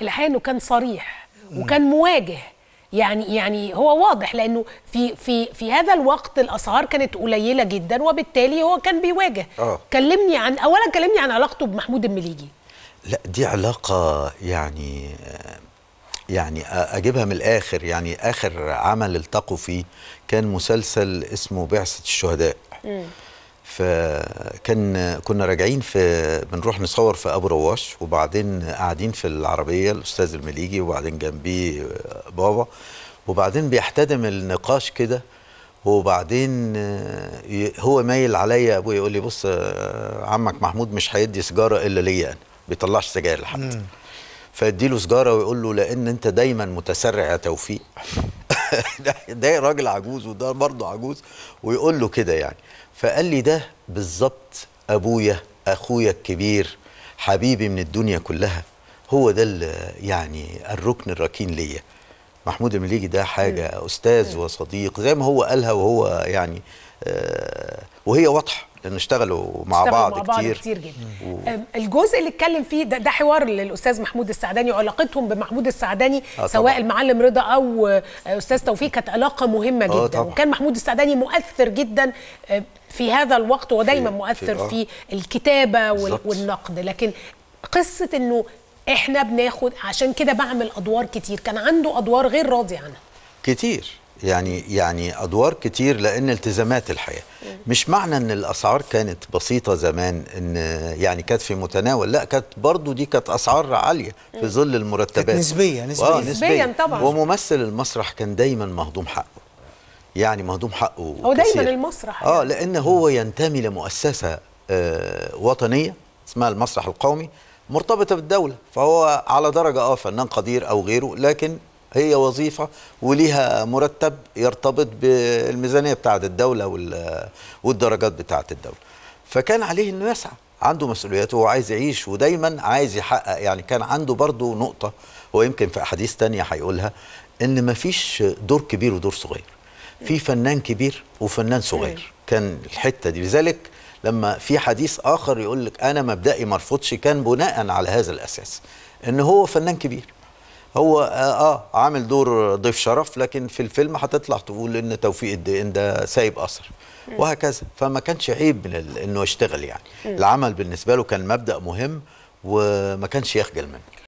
الحقيقه انه كان صريح وكان مواجه يعني يعني هو واضح لانه في في في هذا الوقت الاسعار كانت قليله جدا وبالتالي هو كان بيواجه آه. كلمني عن اولا كلمني عن علاقته بمحمود المليجي لا دي علاقة يعني يعني أجيبها من الآخر يعني آخر عمل التقوا فيه كان مسلسل اسمه بعثة الشهداء فكان كنا راجعين في بنروح نصور في ابو رواش وبعدين قاعدين في العربيه الاستاذ المليجي وبعدين جنبيه بابا وبعدين بيحتدم النقاش كده وبعدين ي- هو مايل عليا ابويا يقول لي بص آه، عمك محمود مش هيدي سيجاره الا ليا انا بيطلعش سجاير لحد فيديله سجاره ويقول له لان انت دايما متسرع يا توفيق ده, ده راجل عجوز وده برضه عجوز ويقول له كده يعني فقال لي ده بالظبط ابويا اخويا الكبير حبيبي من الدنيا كلها هو ده ال- يعني الركن الركين ليا محمود المليجي ده حاجه استاذ وصديق زي ما هو قالها وهو يعني آه وهي واضحه لان اشتغلوا مع اشتغلوا بعض مع بعض كتير, كتير جدا أم، الجزء اللي اتكلم فيه ده, ده حوار للاستاذ محمود السعداني وعلاقتهم بمحمود السعداني آه سواء طبعاً. المعلم رضا او آه، استاذ توفيق كانت علاقه مهمه آه جدا طبعاً. وكان محمود السعداني مؤثر جدا آه، في هذا الوقت ودايما في- مؤثر في- آه. في الكتابه وال- بالظبط. والنقد لكن قصه انه احنا بناخد عشان كده بعمل ادوار كتير كان عنده ادوار غير راضي عنها كتير يعني يعني ادوار كتير لان التزامات الحياه مش معنى ان الاسعار كانت بسيطه زمان ان يعني كانت في متناول لا كانت برضو دي كانت اسعار عاليه في ظل المرتبات كانت نسبية- نسبية. آه نسبياً طبعاً. وممثل المسرح كان دايما مهضوم حقه يعني مهضوم حقه هو دايماً كثير. المسرح اه يعني. لان هو ينتمي لمؤسسه آه وطنيه اسمها المسرح القومي مرتبطه بالدوله فهو على درجه اه فنان قدير او غيره لكن هي وظيفه وليها مرتب يرتبط بالميزانيه بتاعه الدوله وال- والدرجات بتاعه الدوله فكان عليه انه يسعى عنده مسؤولياته وهو عايز يعيش ودايما عايز يحقق يعني كان عنده برضه نقطه هو يمكن في احاديث تانية هيقولها ان مفيش دور كبير ودور صغير في فنان كبير وفنان صغير كان الحته دي لذلك لما في حديث اخر يقول لك انا مبدئي مرفوضش كان بناء على هذا الاساس ان هو فنان كبير هو آه, اه عامل دور ضيف شرف لكن في الفيلم هتطلع تقول ان توفيق الدقن ده سايب اثر وهكذا فما كانش عيب من ال- انه يشتغل يعني العمل بالنسبه له كان مبدا مهم وما كانش يخجل منه